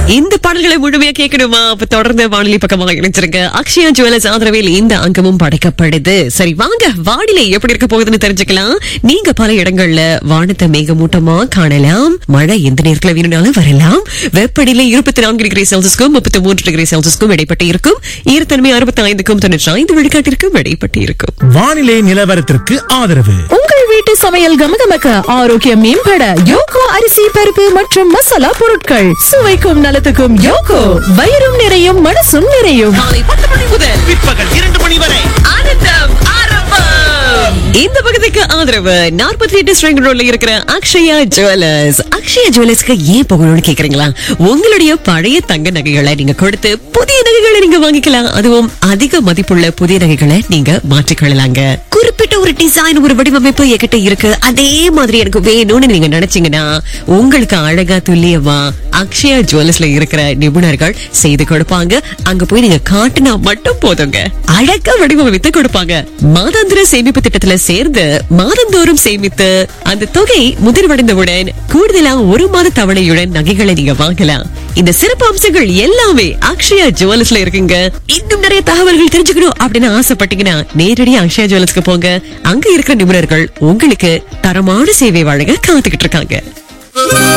இந்த பாடல்களை முழுமையா கேட்கணுமா அப்ப தொடர்ந்து வானிலை பக்கமாக இணைச்சிருங்க அக்ஷயா ஜுவல்லர்ஸ் ஆதரவில் இந்த அங்கமும் படைக்கப்படுது சரி வாங்க வானிலை எப்படி இருக்க போகுதுன்னு தெரிஞ்சுக்கலாம் நீங்க பல இடங்கள்ல வானத்தை மேகமூட்டமா காணலாம் மழை எந்த நேரத்துல வேணும்னாலும் வரலாம் வெப்பநிலை இருபத்தி நான்கு டிகிரி செல்சியஸ்க்கும் முப்பத்தி மூன்று டிகிரி செல்சியஸ்க்கும் இடைப்பட்டு இருக்கும் ஈரத்தன்மை அறுபத்தி ஐந்துக்கும் தொண்ணூற்றி ஐந்து விழுக்காட்டிற்கும் இடைப்பட்டு இருக்கும் வானிலை நிலவரத்திற்கு ஆதரவு உங்கள் வீட்டு சமையல் கமகமக்க ஆரோக்கியம் மேம்பட யோகோ அரிசி பருப்பு மற்றும் மசாலா பொருட்கள் சுவைக்கும் நலத்துக்கும் யோகோ வயிறும் நிறையும் மனசும் நிறையும் காலை பத்து மணி முதல் பிற்பகல் இரண்டு மணி வரை ஆனந்தம் ஆரம்பம் இந்த பகுதிக்கு ஆதரவு நாற்பத்தி எட்டு ஸ்ட்ரிங் ரோட்ல இருக்கிற அக்ஷயா ஜுவல்லர்ஸ் அக்ஷயா ஜுவல்லர்ஸ்க்கு ஏன் போகணும்னு கேக்குறீங்களா உங்களுடைய பழைய தங்க நகைகளை நீங்க கொடுத்து புதிய நகைகளை நீங்க வாங்கிக்கலாம் அதுவும் அதிக மதிப்புள்ள புதிய நகைகளை நீங்க மாற்றிக்கொள்ளலாங்க குறிப்பிட்ட ஒரு டிசைன் ஒரு வடிவமைப்பு என்கிட்ட இருக்கு அதே மாதிரி எனக்கு வேணும்னு நீங்க நினைச்சீங்கன்னா உங்களுக்கு அழகா துல்லியமா அக்ஷயா ஜுவல்லர்ஸ்ல இருக்கிற நிபுணர்கள் செய்து கொடுப்பாங்க அங்க போய் நீங்க காட்டினா மட்டும் போதுங்க அழகா வடிவமைத்து கொடுப்பாங்க மாதாந்திர சேமிப்பு திட்டத்துல சேர்ந்து மாதந்தோறும் சேமித்து அந்த தொகை முதிர்வடைந்தவுடன் கூடுதலா ஒரு மாத தவணையுடன் நகைகளை நீங்க வாங்கலாம் இந்த சிறப்பு அம்சங்கள் எல்லாமே அக்ஷயா ஜுவல்லர்ஸ்ல இருக்குங்க இன்னும் நிறைய தகவல்கள் தெரிஞ்சுக்கணும் அப்படின்னு ஆசைப்பட்டீங்கன்னா நேரடியா அக்ஷயா ஜுவல்லர்ஸ்க்கு போங்க அங்க இருக்கிற நிபுணர்கள் உங்களுக்கு தரமான சேவை வழங்க காத்துக்கிட்டு இருக்காங்க